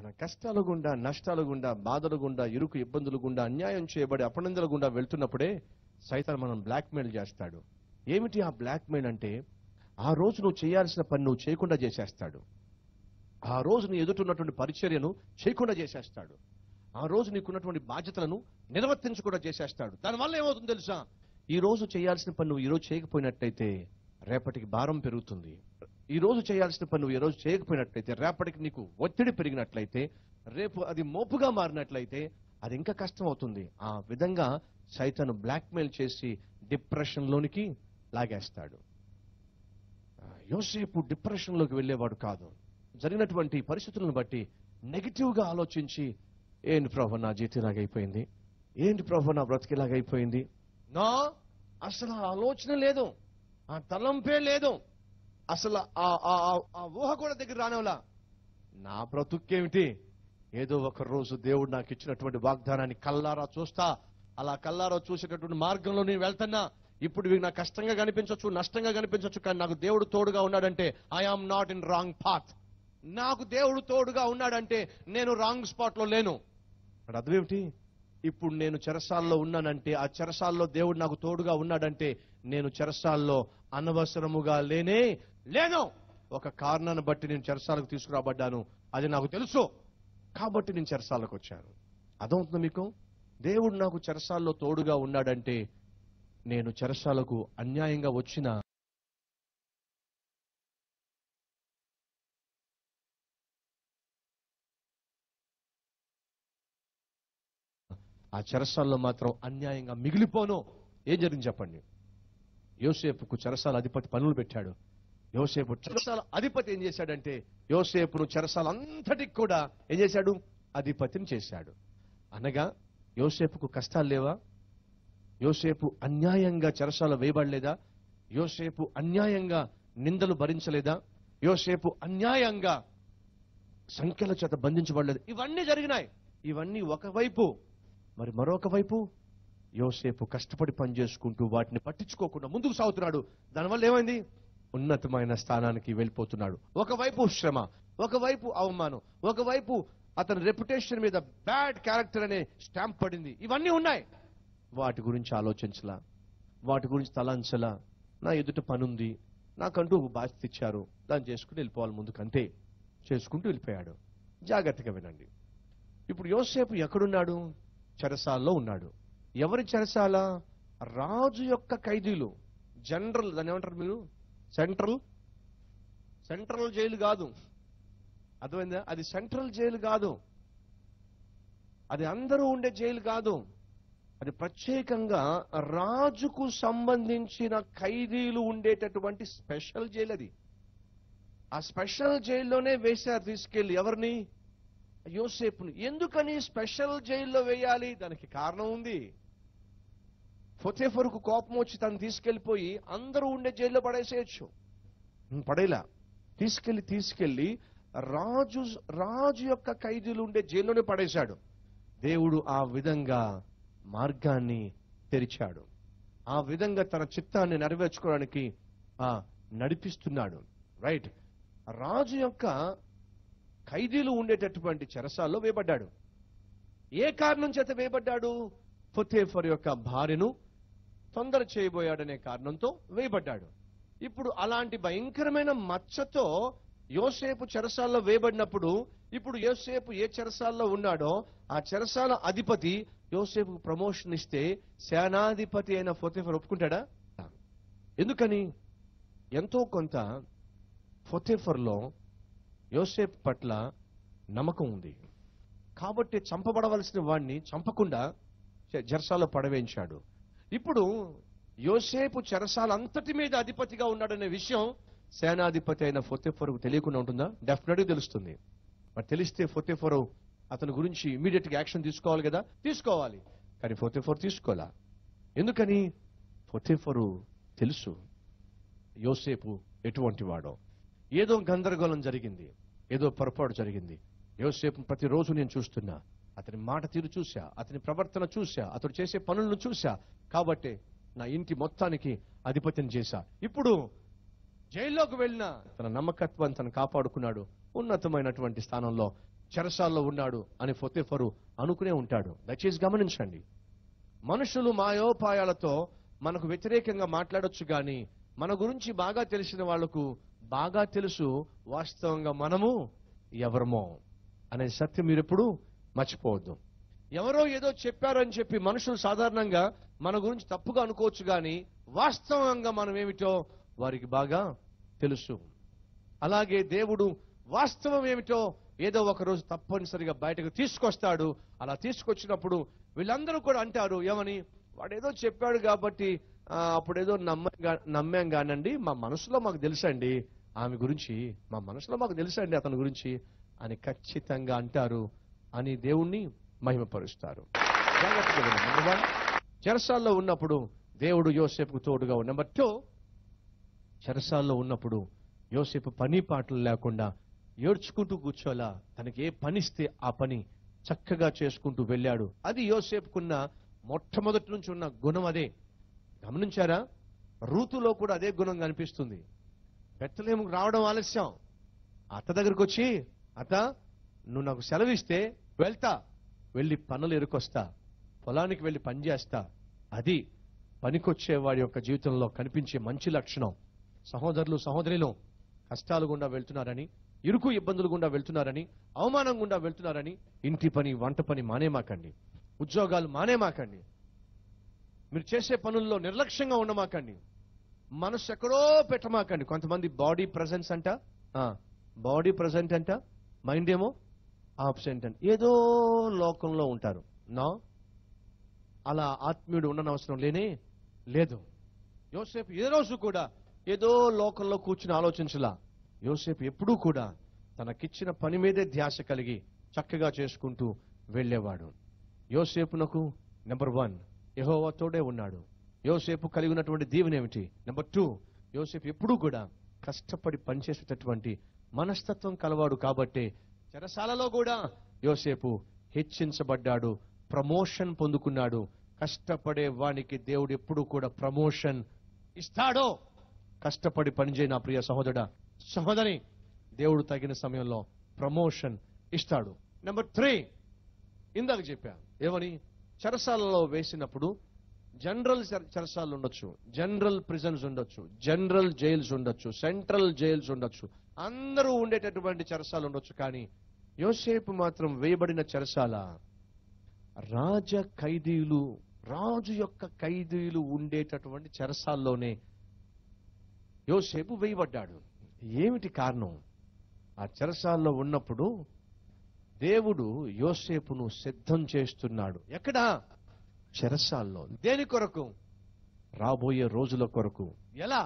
తన కష్టాల గుండా నష్టాల గుండా బాధల గుండా ఇరుకు ఇబ్బందుల గుండా అన్యాయం చేయబడి అపనందల గుండా వెళ్తున్నప్పుడే సైతం మనం బ్లాక్మెయిల్ చేస్తాడు ఏమిటి ఆ బ్లాక్మెయిల్ అంటే ఆ రోజు నువ్వు చేయాల్సిన పని నువ్వు చేయకుండా చేసేస్తాడు ఆ రోజు నీ ఎదుటున్నటువంటి పరిచర్యను చేయకుండా చేసేస్తాడు ఆ రోజు నీకున్నటువంటి బాధ్యతలను నిర్వర్తించకుండా చేసేస్తాడు దానివల్ల ఏమవుతుందో తెలుసా ఈ రోజు చేయాల్సిన పని నువ్వు ఈ రోజు చేయకపోయినట్టయితే రేపటికి భారం పెరుగుతుంది ఈ రోజు చేయాల్సిన పని నువ్వు ఈ రోజు చేయకపోయినట్లయితే రేపటికి నీకు ఒత్తిడి పెరిగినట్లయితే రేపు అది మోపుగా మారినట్లయితే అది ఇంకా కష్టం అవుతుంది ఆ విధంగా సైతాను బ్లాక్మెయిల్ చేసి డిప్రెషన్ లోనికి లాగేస్తాడు ఆ, యోసేపు డిప్రెషన్ లోకి వెళ్ళేవాడు కాదు జరిగినటువంటి పరిస్థితులను బట్టి నెగిటివ్ గా ఆలోచించి ఏంటి ప్రభు నా జీవితం ఇలాగైపోయింది ఏంటి ప్రభు నా బ్రతికి ఇలాగైపోయింది నా అసలు ఆ ఆలోచన లేదు ఆ తలంపే లేదు అసలు ఆ ఆ- ఆ- ఆ ఊహ కూడా దగ్గర రానవలా నా బ్రతుక్కేమిటి ఏదో ఒక రోజు దేవుడు నాకు ఇచ్చినటువంటి వాగ్దానాన్ని కల్లారా చూస్తా అలా కల్లారా చూసేటటువంటి మార్గంలో నేను వెళ్తున్నా ఇప్పుడు ఇవి నాకు కష్టంగా కనిపించవచ్చు నష్టంగా కనిపించవచ్చు కానీ నాకు దేవుడు తోడుగా ఉన్నాడంటే I am not in wrong path నాకు దేవుడు తోడుగా ఉన్నాడంటే నేను రాంగ్ స్పాట్ లో లేను ఇక్కడ అర్థం ఏమిటి ఇప్పుడు నేను చెరసాల్లో ఉన్నానంటే ఆ చెరసాల్లో దేవుడు నాకు తోడుగా ఉన్నాడంటే నేను చెరసాల్లో అనవసరముగా లేనే లేను ఒక కారణాన్ని బట్టి నేను చెరసాలకు తీసుకురాబడ్డాను అది నాకు తెలుసు కాబట్టి నేను చెరసాలకు వచ్చాను అర్థమవుతుంది మీకు దేవుడు నాకు చెరసాల్లో తోడుగా ఉన్నాడంటే నేను చెరసాలకు అన్యాయంగా వచ్చిన ఆ చెరసాల్లో మాత్రం అన్యాయంగా మిగిలిపోను ఏం జరిగింది చెప్పండి యోసేపుకు చెరసాల అధిపతి పనులు పెట్టాడు యోసేపు చెరసాల అధిపతి ఏం చేశాడంటే యోసేపును చెరసాల అంతటికి కూడా ఏం చేశాడు అధిపతిని చేశాడు అనగా యోసేపుకు కష్టాలు లేవా యోసేపు అన్యాయంగా చెరసాల వేయబడలేదా యోసేపు అన్యాయంగా నిందలు భరించలేదా యోసేపు అన్యాయంగా సంఖ్యల చేత బంధించబడలేదు ఇవన్నీ జరిగినాయి ఇవన్నీ ఒకవైపు మరి మరొక వైపు యోసేపు కష్టపడి పనిచేసుకుంటూ వాటిని పట్టించుకోకుండా ముందుకు సాగుతున్నాడు దానివల్ల ఏమైంది ఉన్నతమైన స్థానానికి వెళ్ళిపోతున్నాడు ఒకవైపు శ్రమ ఒకవైపు అవమానం ఒకవైపు అతని రెప్యుటేషన్ మీద బ్యాడ్ క్యారెక్టర్ అనే స్టాంప్ పడింది ఇవన్నీ ఉన్నాయి వాటి గురించి ఆలోచించలా వాటి గురించి తలంచలా నా ఎదుట పనుంది నాకంటూ ఒక బాధ్యత ఇచ్చారు దాన్ని చేసుకుని వెళ్ళిపోవాలి ముందుకు అంతే చేసుకుంటూ వెళ్ళిపోయాడు జాగ్రత్తగా వినండి ఇప్పుడు యోసేపు ఎక్కడున్నాడు చెరసాల్లో ఉన్నాడు ఎవరి చెరసాల రాజు యొక్క ఖైదీలు జనరల్ దాన్ని ఏమంటారు మీరు సెంట్రల్ సెంట్రల్ జైలు కాదు అర్థమైందా అది సెంట్రల్ జైలు కాదు అది అందరూ ఉండే జైలు కాదు అది ప్రత్యేకంగా రాజుకు సంబంధించిన ఖైదీలు ఉండేటటువంటి స్పెషల్ జైలు అది ఆ స్పెషల్ జైల్లోనే వేశారు తీసుకెళ్లి ఎవరిని యోసేపుని ఎందుకని స్పెషల్ జైల్లో వేయాలి దానికి కారణం ఉంది ఫొతేఫరుకు కోపం వచ్చి తను తీసుకెళ్లిపోయి అందరూ ఉండే జైల్లో పడేసేయచ్చు ఉం, పడేలా తీసుకెళ్లి తీసుకెళ్లి రాజు రాజు యొక్క ఖైదీలు ఉండే జైల్లోనే పడేశాడు దేవుడు ఆ విధంగా మార్గాన్ని తెరిచాడు ఆ విధంగా తన చిత్తాన్ని నెరవేర్చుకోవడానికి ఆ నడిపిస్తున్నాడు రైట్ రాజు యొక్క ఖైదీలు ఉండేటటువంటి చెరసాల్లో వేయబడ్డాడు ఏ కారణం చేత వేయబడ్డాడు ఫొతేఫర్ యొక్క భార్యను తొందర చేయబోయాడనే కారణంతో వేయబడ్డాడు ఇప్పుడు అలాంటి భయంకరమైన మచ్చతో యోసేపు చెరసాల్లో వేయబడినప్పుడు ఇప్పుడు యోసేపు ఏ చెరసాల్లో ఉన్నాడో ఆ చెరసాల అధిపతి యోసేపుకు ప్రమోషన్ ఇస్తే సేనాధిపతి అయిన ఫొతేఫర్ ఒప్పుకుంటాడా ఎందుకని ఎంతో కొంత ఫొతేఫర్లో యోసేపు పట్ల నమ్మకం ఉంది కాబట్టి చంపబడవలసిన వాడిని చంపకుండా చె- చెరసాలో పడవేయించాడు ఇప్పుడు యోసేపు చెరసాల అంతటి మీద అధిపతిగా ఉన్నాడనే విషయం సేనాధిపతి అయిన ఫొతేఫరుకు తెలియకుండా ఉంటుందా డెఫినెట్ గా తెలుస్తుంది మరి తెలిస్తే ఫొతేఫరు అతని గురించి ఇమీడియట్ గా యాక్షన్ తీసుకోవాలి కదా తీసుకోవాలి కానీ ఫొతేఫర్ తీసుకోవాలా ఎందుకని ఫొతేఫరు తెలుసు యోసేపు ఎటువంటి వాడో ఏదో గందరగోళం జరిగింది ఏదో పొరపాటు జరిగింది యోసేపు ప్రతిరోజు నేను చూస్తున్నా అతని మాట తీరు చూసా అతని ప్రవర్తన చూసా అతడు చేసే పనులను చూసా కాబట్టి నా ఇంటి మొత్తానికి అధిపతిని చేశా ఇప్పుడు జైల్లోకి వెళ్ళిన తన నమ్మకత్వాన్ని తను కాపాడుకున్నాడు ఉన్నతమైనటువంటి స్థానంలో చెరసాల్లో ఉన్నాడు అని ఫొతెఫరు అనుకునే ఉంటాడు దయచేసి గమనించండి మనుషులు మాయోపాయాలతో మనకు వ్యతిరేకంగా మాట్లాడొచ్చు గాని మన గురించి బాగా తెలిసిన వాళ్లకు బాగా తెలుసు వాస్తవంగా మనము ఎవరమో అనే సత్యం మీరు ఎప్పుడు మర్చిపోవద్దు ఎవరో ఏదో చెప్పారని చెప్పి మనుషులు సాధారణంగా మన గురించి తప్పుగా అనుకోవచ్చు గాని వాస్తవంగా మనం ఏమిటో వారికి బాగా తెలుసు అలాగే దేవుడు వాస్తవం ఏమిటో ఏదో ఒక రోజు తప్పనిసరిగా బయటకు తీసుకొస్తాడు అలా తీసుకొచ్చినప్పుడు వీళ్ళందరూ కూడా అంటారు ఏమని వాడు ఏదో చెప్పాడు కాబట్టి ఆ, అప్పుడేదో నమ్మ నమ్మాం కానండి మా మనసులో మాకు తెలుసండి ఆమె గురించి మా మనసులో మాకు తెలుసండి అతని గురించి అని ఖచ్చితంగా అంటారు అని దేవుణ్ణి మహిమపరుస్తారు జాగ్రత్తగా వినండి. Number one, చెరసాల్లో ఉన్నప్పుడు దేవుడు యోసేపుకు తోడుగా ఉన్న నెంబర్ టూ చెరసాల్లో ఉన్నప్పుడు యోసేపు పని పాటలు లేకుండా ఏడ్చుకుంటూ కూర్చోలా తనకి ఏ పనిస్తే ఆ పని చక్కగా చేసుకుంటూ వెళ్ళాడు అది యోసేపుకున్న మొట్టమొదటి నుంచి ఉన్న గుణం అదే గమనించారా రూతులో కూడా అదే గుణం కనిపిస్తుంది బెత్తలేము రావడం ఆలస్యం అత్త దగ్గరకు వచ్చి అత్త నువ్వు నాకు సెలవిస్తే వెళ్తా వెళ్ళి పనులు ఎరుకొస్తా పొలానికి వెళ్ళి పని చేస్తా అది పనికొచ్చే వాడి యొక్క జీవితంలో కనిపించే మంచి లక్షణం సహోదరులు సహోదరులు కష్టాలు గుండా వెళ్తున్నారని ఇరుకు ఇబ్బందులు గుండా వెళ్తున్నారని అవమానం గుండా వెళ్తున్నారని ఇంటి పని వంట పని మానేమాకండి ఉద్యోగాలు మానేమాకండి మీరు చేసే పనుల్లో నిర్లక్ష్యంగా ఉండమాకండి మనసు ఎక్కడో పెట్టమాకండి కొంతమంది బాడీ ప్రజెన్స్ అంట బాడీ ప్రజెంట్ అంట మైండ్ ఏమో ఆబ్సెంట్ అంట ఏదో లోకంలో ఉంటారు నా అలా ఆత్మీయుడు ఉండనవసరం లేనే లేదు యోసేపు ఏ రోజు కూడా ఏదో లోకంలో కూర్చుని ఆలోచించలా యోసేపు ఎప్పుడూ కూడా తనకిచ్చిన పని మీదే ధ్యాస కలిగి చక్కగా చేసుకుంటూ వెళ్ళేవాడు యోసేపునకు నెంబర్ వన్ యెహోవా తోడే ఉన్నాడు యోసేపు కలిగి ఉన్నటువంటి దీవెన ఏమిటి నెంబర్ టూ యోసేపు ఎప్పుడూ కూడా కష్టపడి పనిచేసేటటువంటి మనస్తత్వం కలవాడు కాబట్టే చెరసాలలో కూడా యోసేపు హెచ్చించబడ్డాడు ప్రమోషన్ పొందుకున్నాడు కష్టపడే వానికి దేవుడు ఎప్పుడు కూడా ప్రమోషన్ ఇస్తాడో కష్టపడి పనిచేయ నా ప్రియ సహోదరుడా సహోదరి దేవుడు తగిన సమయంలో ప్రమోషన్ ఇస్తాడు నెంబర్ త్రీ ఇందాక చెప్పా ఏమని చెరసాలలో వేసినప్పుడు జనరల్ చెర- చెరసాలు ఉండొచ్చు జనరల్ ప్రిజన్స్ ఉండొచ్చు జనరల్ జైల్స్ ఉండొచ్చు సెంట్రల్ జైల్స్ ఉండొచ్చు అందరూ ఉండేటటువంటి చెరసాలు ఉండొచ్చు కానీ యోసేపు మాత్రం వేయబడిన చెరసాల రాజ ఖైదీలు రాజు యొక్క ఖైదీలు ఉండేటటువంటి చెరసాల్లోనే యోసేపు వేయబడ్డాడు ఏమిటి కారణం ఆ చెరసాల్లో ఉన్నప్పుడు దేవుడు యోసేపును సిద్ధం చేస్తున్నాడు ఎక్కడా చెరసాల్లో దేని కొరకు రాబోయే రోజుల కొరకు ఎలా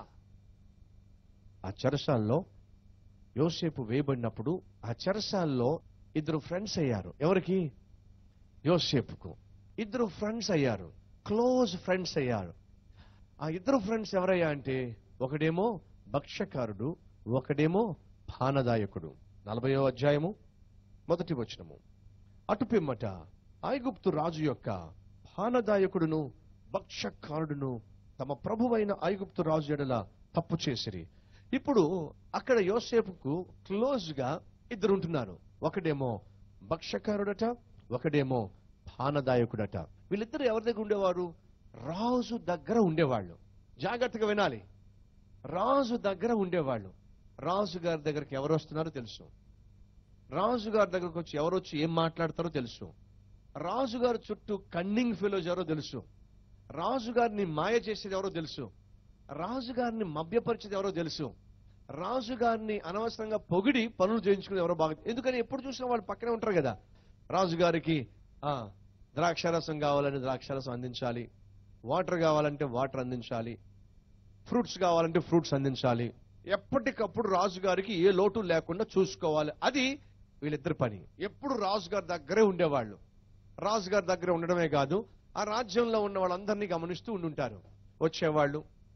ఆ చెరసాల్లో యోసేపు వేయబడినప్పుడు ఆ చెరసాల్లో ఇద్దరు ఫ్రెండ్స్ అయ్యారు ఎవరికి యోసేపుకు ఇద్దరు ఫ్రెండ్స్ అయ్యారు క్లోజ్ ఫ్రెండ్స్ అయ్యారు ఆ ఇద్దరు ఫ్రెండ్స్ ఎవరయ్యా అంటే ఒకడేమో భక్ష్యకారుడు ఒకడేమో పానదాయకుడు నలభయో అధ్యాయము మొదటి వచనము అటు పిమ్మట ఐగుప్తు రాజు యొక్క పానదాయకుడును భక్ష్యకారుడును తమ ప్రభువైన ఐగుప్తు రాజు ఎడల తప్పు చేసిరి ఇప్పుడు అక్కడ యోసేపుకు క్లోజ్ గా ఇద్దరు ఉంటున్నారు ఒకడేమో భక్ష్యకారుడట ఒకడేమో పానదాయకుడట వీళ్ళిద్దరు ఎవరి దగ్గర ఉండేవారు రాజు దగ్గర ఉండేవాళ్ళు జాగ్రత్తగా వినాలి రాజు దగ్గర ఉండేవాళ్ళు రాజు గారి దగ్గరికి ఎవరు వస్తున్నారో తెలుసు రాజు గారి దగ్గరకు వచ్చి ఎవరు వచ్చి ఏం మాట్లాడతారో తెలుసు రాజు గారి చుట్టూ కన్నింగ్ ఫెలోజ్ ఎవరో తెలుసు రాజు గారిని మాయ చేసేది ఎవరో తెలుసు రాజు గారిని మభ్యపరిచేది ఎవరో తెలుసు రాజు గారిని అనవసరంగా పొగిడి పనులు చేయించుకుని ఎవరో బాగా ఎందుకని ఎప్పుడు చూసినా వాళ్ళు పక్కనే ఉంటారు కదా రాజు గారికి ఆ ద్రాక్షారసం కావాలంటే ద్రాక్షారసం అందించాలి వాటర్ కావాలంటే వాటర్ అందించాలి ఫ్రూట్స్ కావాలంటే ఫ్రూట్స్ అందించాలి ఎప్పటికప్పుడు రాజు గారికి ఏ లోటు లేకుండా చూసుకోవాలి అది వీళ్ళిద్దరి పని ఎప్పుడు రాజు గారి దగ్గరే ఉండేవాళ్ళు రాజు గారి దగ్గర ఉండడమే కాదు ఆ రాజ్యంలో ఉన్న వాళ్ళందరినీ గమనిస్తూ ఉండుంటారు వచ్చేవాళ్ళు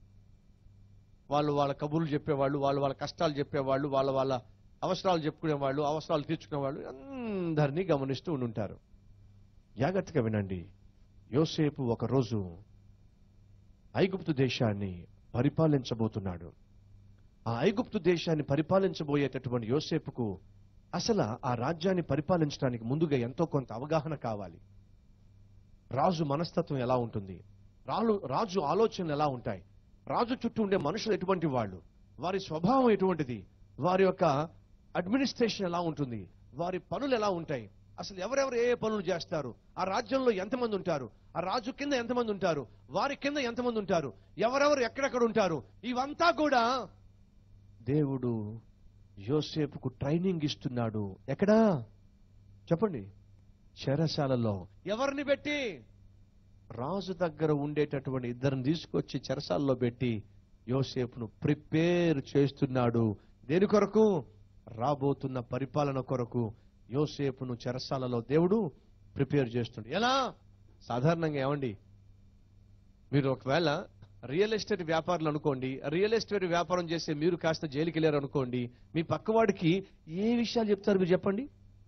వాళ్ళు వాళ్ళ కబుర్లు చెప్పేవాళ్ళు వాళ్ళు వాళ్ళ కష్టాలు చెప్పేవాళ్ళు వాళ్ళ వాళ్ళ అవసరాలు చెప్పుకునేవాళ్ళు అవసరాలు తీర్చుకునేవాళ్ళు అందరినీ గమనిస్తూ ఉండుంటారు జాగ్రత్తగా వినండి యోసేపు ఒక రోజు ఐగుప్తు దేశాన్ని పరిపాలించబోతున్నాడు ఆ ఐగుప్తు దేశాన్ని పరిపాలించబోయేటటువంటి యోసేపుకు అసలు ఆ రాజ్యాన్ని పరిపాలించడానికి ముందుగా ఎంతో కొంత అవగాహన కావాలి రాజు మనస్తత్వం ఎలా ఉంటుంది రాజు రాజు ఆలోచనలు ఎలా ఉంటాయి రాజు చుట్టూ ఉండే మనుషులు ఎటువంటి వాళ్ళు వారి స్వభావం ఎటువంటిది వారి యొక్క అడ్మినిస్ట్రేషన్ ఎలా ఉంటుంది వారి పనులు ఎలా ఉంటాయి అసలు ఎవరెవరు ఏ ఏ పనులు చేస్తారు ఆ రాజ్యంలో ఎంతమంది ఉంటారు ఆ రాజు కింద ఎంతమంది ఉంటారు వారి కింద ఎంతమంది ఉంటారు ఎవరెవరు ఎక్కడెక్కడ ఉంటారు ఇవంతా కూడా దేవుడు యోసేపుకు ట్రైనింగ్ ఇస్తున్నాడు ఎక్కడా చెప్పండి చెరసాలలో ఎవరిని పెట్టి రాజు దగ్గర ఉండేటటువంటి ఇద్దరిని తీసుకొచ్చి చెరసాలలో పెట్టి యోసేపును ప్రిపేర్ చేస్తున్నాడు దేని కొరకు రాబోతున్న పరిపాలన కొరకు యోసేపును చెరసాలలో దేవుడు ప్రిపేర్ చేస్తుండు ఎలా సాధారణంగా ఏమండి మీరు ఒకవేళ రియల్ ఎస్టేట్ వ్యాపారులు అనుకోండి రియల్ ఎస్టేట్ వ్యాపారం చేసే మీరు కాస్త జైలుకి వెళ్ళారు అనుకోండి మీ పక్కవాడికి ఏ విషయాలు చెప్తారు మీరు చెప్పండి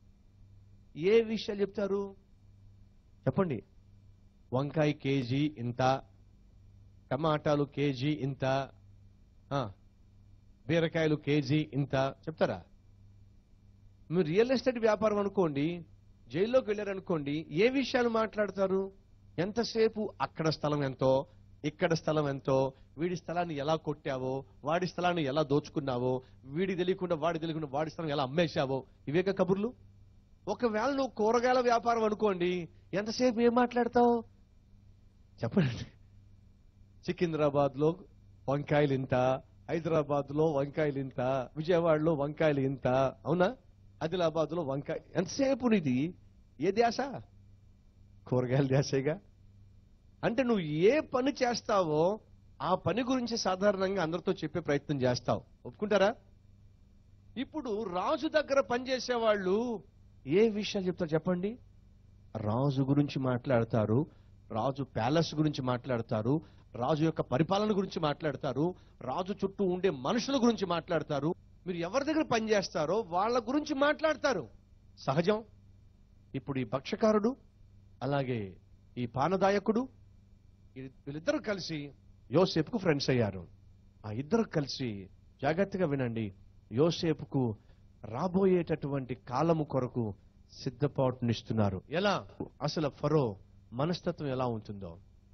ఏ విషయాలు చెప్తారు చెప్పండి వంకాయ కేజీ ఇంత టమాటాలు కేజీ ఇంత ఆ, బీరకాయలు కేజీ ఇంత చెప్తారా మీరు రియల్ ఎస్టేట్ వ్యాపారం అనుకోండి జైల్లోకి వెళ్ళారనుకోండి ఏ విషయాలు మాట్లాడతారు ఎంతసేపు అక్కడ స్థలం ఎంతో ఇక్కడ స్థలం ఎంతో వీడి స్థలాన్ని ఎలా కొట్టావో వాడి స్థలాన్ని ఎలా దోచుకున్నావో వీడి తెలియకుండా వాడి తెలియకుండా వాడి స్థలం ఎలా అమ్మేశావో ఇవేక కబుర్లు ఒకవేళ నువ్వు కూరగాయల వ్యాపారం అనుకోండి ఎంతసేపు ఏం మాట్లాడతావు చెప్పండి సికింద్రాబాద్ లో వంకాయలు ఇంత హైదరాబాద్ లో వంకాయలు ఇంత విజయవాడలో వంకాయలు ఇంత అవునా ఆదిలాబాద్ లో వంకాయ ఎంతసేపు నీది ఏ ధ్యాస కూరగాయల ధ్యాసేగా అంటే నువ్వు ఏ పని చేస్తావో ఆ పని గురించి సాధారణంగా అందరితో చెప్పే ప్రయత్నం చేస్తావు ఒప్పుకుంటారా ఇప్పుడు రాజు దగ్గర పనిచేసే వాళ్ళు ఏ విషయాలు చెప్తారు చెప్పండి రాజు గురించి మాట్లాడతారు రాజు ప్యాలెస్ గురించి మాట్లాడతారు రాజు యొక్క పరిపాలన గురించి మాట్లాడతారు రాజు చుట్టూ ఉండే మనుషుల గురించి మాట్లాడతారు మీరు ఎవరి దగ్గర పనిచేస్తారో వాళ్ళ గురించి మాట్లాడతారు సహజం ఇప్పుడు ఈ పక్షకారుడు అలాగే ఈ పానదాయకుడు ఈ- వీళ్ళిద్దరూ కలిసి యోసేపుకు ఫ్రెండ్స్ అయ్యారు ఆ ఇద్దరు కలిసి జాగ్రత్తగా వినండి యోసేపుకు రాబోయేటటువంటి కాలము కొరకు సిద్ధపాటునిస్తున్నారు ఎలా అసలు ఫరో మనస్తత్వం ఎలా ఉంటుందో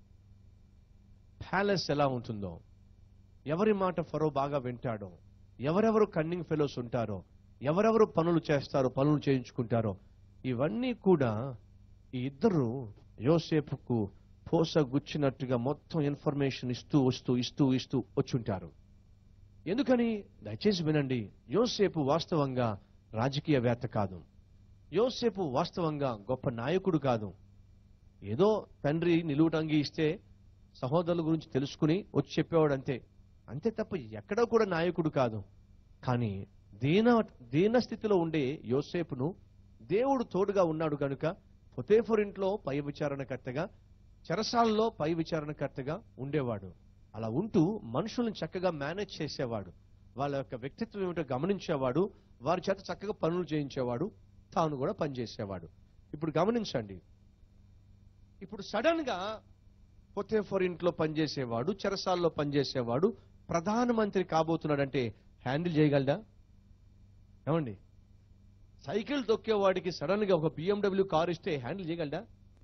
ప్యాలెస్ ఎలా ఉంటుందో ఎవరి మాట ఫరో బాగా వింటాడో ఎవరెవరు కన్నింగ్ ఫెలోస్ ఉంటారో ఎవరెవరు పనులు చేస్తారో పనులు చేయించుకుంటారో ఇవన్నీ కూడా ఈ ఇద్దరు యోసేపుకు పోసగుచ్చినట్టుగా మొత్తం ఇన్ఫర్మేషన్ ఇస్తూ వస్తూ ఇస్తూ ఇస్తూ వచ్చుంటారు ఎందుకని దయచేసి వినండి యోసేపు వాస్తవంగా రాజకీయవేత్త కాదు యోసేపు వాస్తవంగా గొప్ప నాయకుడు కాదు ఏదో తండ్రి నిలువుటంగి ఇస్తే సహోదరుల గురించి తెలుసుకుని వచ్చి చెప్పేవాడు అంతే అంతే తప్ప ఎక్కడో కూడా నాయకుడు కాదు కానీ దీన దీన స్థితిలో ఉండే యోసేపును దేవుడు తోడుగా ఉన్నాడు కనుక ఫొతేఫర్ ఇంట్లో పై విచారణకర్తగా చెరసాలలో పై విచారణకర్తగా ఉండేవాడు అలా ఉంటూ మనుషుల్ని చక్కగా మేనేజ్ చేసేవాడు వాళ్ళ యొక్క వ్యక్తిత్వం ఏమిటో గమనించేవాడు వారి చేత చక్కగా పనులు చేయించేవాడు తాను కూడా పనిచేసేవాడు ఇప్పుడు గమనించండి ఇప్పుడు సడన్ గా పొతేఫర్ ఇంట్లో పనిచేసేవాడు చెరసాల్లో పనిచేసేవాడు ప్రధానమంత్రి కాబోతున్నాడంటే హ్యాండిల్ చేయగలడా ఏమండి సైకిల్ తొక్కేవాడికి సడన్ గా ఒక బిఎండబ్ల్యూ కార్ ఇస్తే హ్యాండిల్ చేయగలడా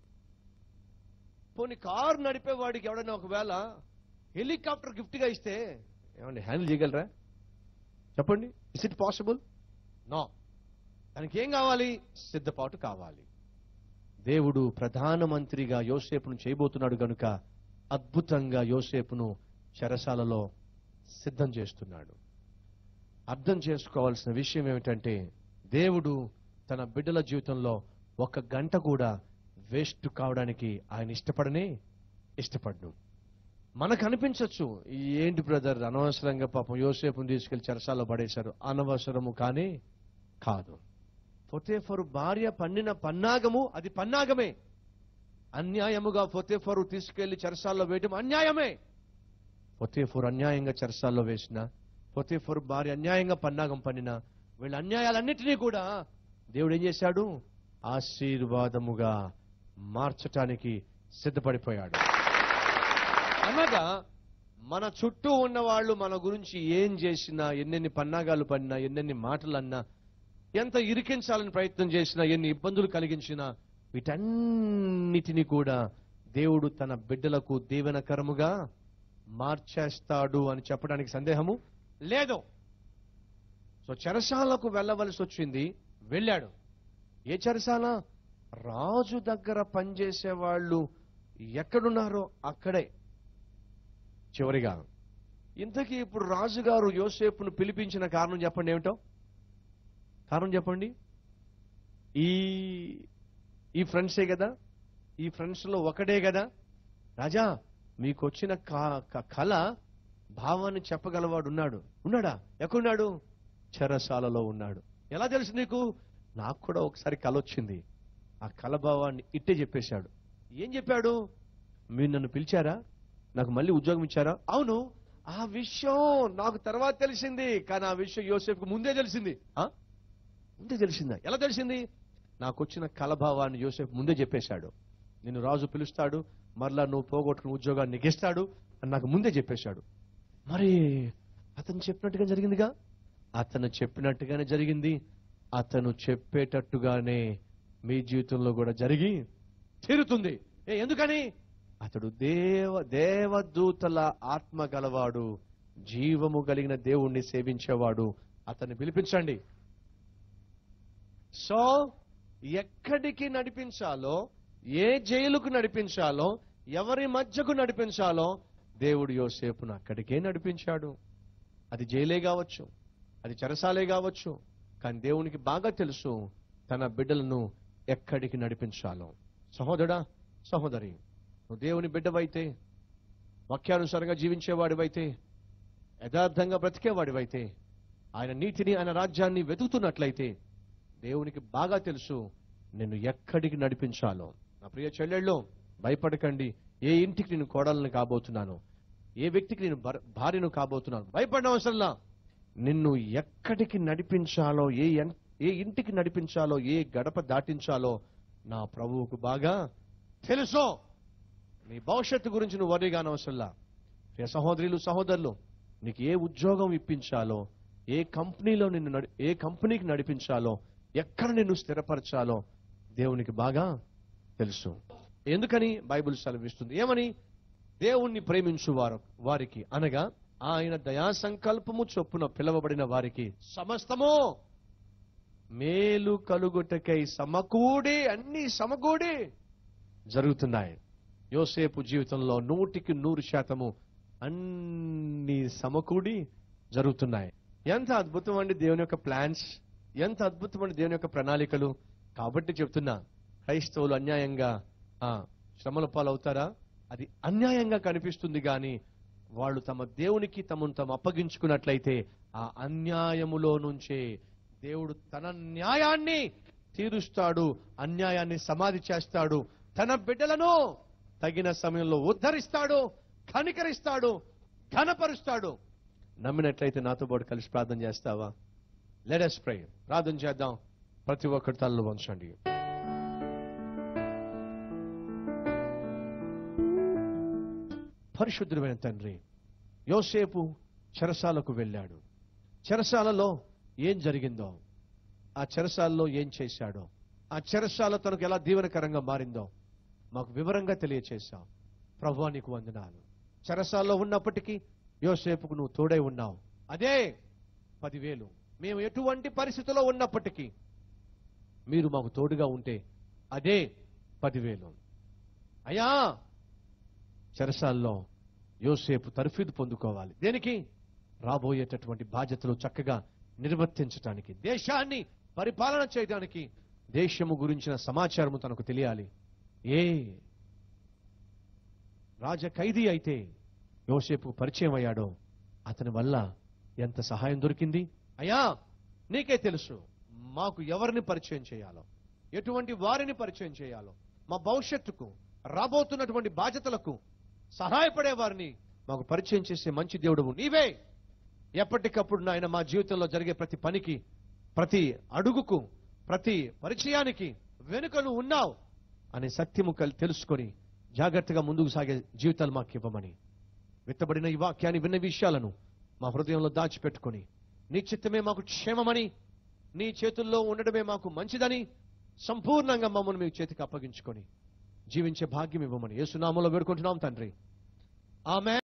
పోనీ కారు నడిపేవాడికి ఎవడైనా ఒకవేళ హెలికాప్టర్ గిఫ్ట్ గా ఇస్తే ఏమండి హ్యాండిల్ చేయగలరా చెప్పండి ఇస్ ఇట్ పాసిబుల్ నో దానికి ఏం కావాలి సిద్ధపాటు కావాలి దేవుడు ప్రధానమంత్రిగా యోసేపును చేయబోతున్నాడు గనుక అద్భుతంగా యోసేపును చెరసాలలో సిద్ధం చేస్తున్నాడు అర్థం చేసుకోవాల్సిన విషయం ఏమిటంటే దేవుడు తన బిడ్డల జీవితంలో ఒక గంట కూడా వేస్ట్ కావడానికి ఆయన ఇష్టపడనే ఇష్టపడ్డు మనకు అనిపించవచ్చు ఏంటి బ్రదర్ అనవసరంగా పాపం యోసేపును తీసుకెళ్లి చెరసాల్లో పడేశారు అనవసరము కానీ కాదు ఫొతేఫరు భార్య పన్నిన పన్నాగము అది పన్నాగమే అన్యాయముగా ఫొతేఫరు తీసుకెళ్లి చెరసాల్లో వేయడం అన్యాయమే ఫొతేఫరు అన్యాయంగా చెరసాల్లో వేసిన ఫొతేఫరు భార్య అన్యాయంగా పన్నాగం పన్నిన వీళ్ళ అన్యాయాలన్నిటినీ కూడా దేవుడు ఏం చేశాడు ఆశీర్వాదముగా మార్చటానికి సిద్ధపడిపోయాడు అనగా మన చుట్టూ ఉన్న వాళ్ళు మన గురించి ఏం చేసినా ఎన్నెన్ని పన్నాగాలు పడినా ఎన్నెన్ని మాటలు అన్నా ఎంత ఇరికించాలని ప్రయత్నం చేసినా ఎన్ని ఇబ్బందులు కలిగించినా వీటన్నిటిని కూడా దేవుడు తన బిడ్డలకు దీవెనకరముగా మార్చేస్తాడు అని చెప్పడానికి సందేహము లేదు సో చెరసాలకు వెళ్ళవలసి వచ్చింది వెళ్ళాడు ఏ చెరసాల రాజు దగ్గర పనిచేసే వాళ్ళు ఎక్కడున్నారో అక్కడే చివరిగా ఇంతకీ ఇప్పుడు రాజుగారు యోసేపును పిలిపించిన కారణం చెప్పండి ఏమిటో కారణం చెప్పండి ఈ ఈ ఫ్రెండ్సే కదా ఈ ఫ్రెండ్స్ లో ఒకడే కదా రాజా మీకు వచ్చిన క- క- కళ భావాన్ని చెప్పగలవాడు ఉన్నాడు ఉన్నాడా ఎక్కడున్నాడు చెరసాలలో ఉన్నాడు ఎలా తెలుసు నీకు నాకు కూడా ఒకసారి కళ వచ్చింది ఆ కళ భావాన్ని ఇట్టే చెప్పేశాడు ఏం చెప్పాడు మీరు నన్ను పిలిచారా నాకు మళ్ళీ ఉద్యోగం ఇచ్చారా అవును ఆ విషయం నాకు తర్వాత తెలిసింది కానీ ఆ విషయం యోసేఫ్కు ముందే తెలిసింది ఆ? ముందే తెలిసిందా ఎలా తెలిసింది నాకు వచ్చిన కలభావాన్ని యోసేఫ్ ముందే చెప్పేశాడు నిన్ను రాజు పిలుస్తాడు మరలా నువ్వు పోగొట్టుకున్న ఉద్యోగాన్ని నెగిస్తాడు అని నాకు ముందే చెప్పేశాడు మరి అతను చెప్పినట్టుగా జరిగిందిగా అతను చెప్పినట్టుగానే జరిగింది అతను చెప్పేటట్టుగానే మీ జీవితంలో కూడా జరిగి తీరుతుంది ఏ ఎందుకని అతడు దేవ దేవదూతల ఆత్మ గలవాడు జీవము కలిగిన దేవుణ్ణి సేవించేవాడు అతన్ని పిలిపించండి సో ఎక్కడికి నడిపించాలో ఏ జైలుకు నడిపించాలో ఎవరి మధ్యకు నడిపించాలో దేవుడు యోసేపును అక్కడికే నడిపించాడు అది జైలే కావచ్చు అది చెరసాలే కావచ్చు కానీ దేవునికి బాగా తెలుసు తన బిడ్డలను ఎక్కడికి నడిపించాలో సహోదరా సహోదరి నువ్వు దేవుని బిడ్డవైతే వాక్యానుసారంగా జీవించేవాడివైతే యథార్థంగా బ్రతికేవాడివైతే ఆయన నీతిని ఆయన రాజ్యాన్ని వెతుకుతున్నట్లయితే దేవునికి బాగా తెలుసు నిన్ను ఎక్కడికి నడిపించాలో నా ప్రియ చెల్లెళ్ళు భయపడకండి ఏ ఇంటికి నేను కోడలను కాబోతున్నాను ఏ వ్యక్తికి నేను భర- భార్యను కాబోతున్నాను భయపడిన అవసరంలా నిన్ను ఎక్కడికి నడిపించాలో ఏ ఎన్- ఏ ఇంటికి నడిపించాలో ఏ గడప దాటించాలో నా ప్రభువుకు బాగా తెలుసు నీ భవిష్యత్తు గురించి నువ్వు వరి కానవసరంలా ప్రియ సహోదరులు సహోదరులు నీకు ఏ ఉద్యోగం ఇప్పించాలో ఏ కంపెనీలో నిన్ను నడి- ఏ కంపెనీకి నడిపించాలో ఎక్కడ నిన్ను స్థిరపరచాలో దేవునికి బాగా తెలుసు ఎందుకని బైబిల్ సెలవిస్తుంది ఏమని దేవుణ్ణి ప్రేమించు వారు వారికి అనగా ఆయన దయా సంకల్పము చొప్పున పిలువబడిన వారికి సమస్తము మేలు కలుగుటకై సమకూడి అన్ని సమకూడి జరుగుతున్నాయి యోసేపు జీవితంలో నూటికి నూరు శాతము అన్ని సమకూడి జరుగుతున్నాయి ఎంత అద్భుతం అండి దేవుని యొక్క ప్లాన్స్ ఎంత అద్భుతం అండి దేవుని యొక్క ప్రణాళికలు కాబట్టి చెప్తున్నా క్రైస్తవులు అన్యాయంగా ఆ శ్రమల పాలవుతారా అది అన్యాయంగా కనిపిస్తుంది గాని వాళ్ళు తమ దేవునికి తమను తాము అప్పగించుకున్నట్లయితే ఆ అన్యాయములో నుంచే దేవుడు తన న్యాయాన్ని తీరుస్తాడు అన్యాయాన్ని సమాధి చేస్తాడు తన బిడ్డలను తగిన సమయంలో ఉద్ధరిస్తాడు కనికరిస్తాడు ఘనపరుస్తాడు నమ్మినట్లయితే నాతో పాటు కలిసి ప్రార్థన చేస్తావా లెడస్ ప్రే ప్రార్థన చేద్దాం ప్రతి ఒక్కరి తలలో వంచండి పరిశుద్ధుడైన తండ్రి యోసేపు చెరసాలకు వెళ్ళాడు చెరసాలలో ఏం జరిగిందో ఆ చెరసాలలో ఏం చేశాడో ఆ చెరసాల తనకు ఎలా దీవెనకరంగా మారిందో మాకు వివరంగా తెలియచేశావు ప్రభు నీకు వందనాలు చెరసాల్లో ఉన్నప్పటికీ యోసేపుకు నువ్వు తోడై ఉన్నావు అదే పదివేలు మేము ఎటువంటి పరిస్థితిలో ఉన్నప్పటికీ మీరు మాకు తోడుగా ఉంటే అదే పదివేలు అయ్యా చెరసాల్లో యోసేపు తర్ఫీదు పొందుకోవాలి దేనికి రాబోయేటటువంటి బాధ్యతలు చక్కగా నిర్వర్తించటానికి దేశాన్ని పరిపాలన చేయడానికి దేశము గురించిన సమాచారము తనకు తెలియాలి ఏ రాజ ఖైదీ అయితే యోసేపు పరిచయం అయ్యాడో అతని వల్ల ఎంత సహాయం దొరికింది అయ్యా నీకే తెలుసు మాకు ఎవరిని పరిచయం చేయాలో ఎటువంటి వారిని పరిచయం చేయాలో మా భవిష్యత్తుకు రాబోతున్నటువంటి బాధ్యతలకు సహాయపడే వారిని మాకు పరిచయం చేసే మంచి దేవుడు నీవే ఎప్పటికప్పుడు నాయన మా జీవితంలో జరిగే ప్రతి పనికి ప్రతి అడుగుకు ప్రతి పరిచయానికి వెనుక నువ్వు ఉన్నావు అనే సత్యము కల్ తెలుసుకొని జాగ్రత్తగా ముందుకు సాగే జీవితాలు మాకు ఇవ్వమని విత్తబడిన ఈ వాక్యాన్ని విన్న విషయాలను మా హృదయంలో దాచిపెట్టుకొని నీ చిత్తమే మాకు క్షేమమని నీ చేతుల్లో ఉండడమే మాకు మంచిదని సంపూర్ణంగా మమ్మల్ని మీ చేతికి అప్పగించుకొని జీవించే భాగ్యం ఇవ్వమని యేసునామంలో వేడుకుంటున్నాం తండ్రి ఆమె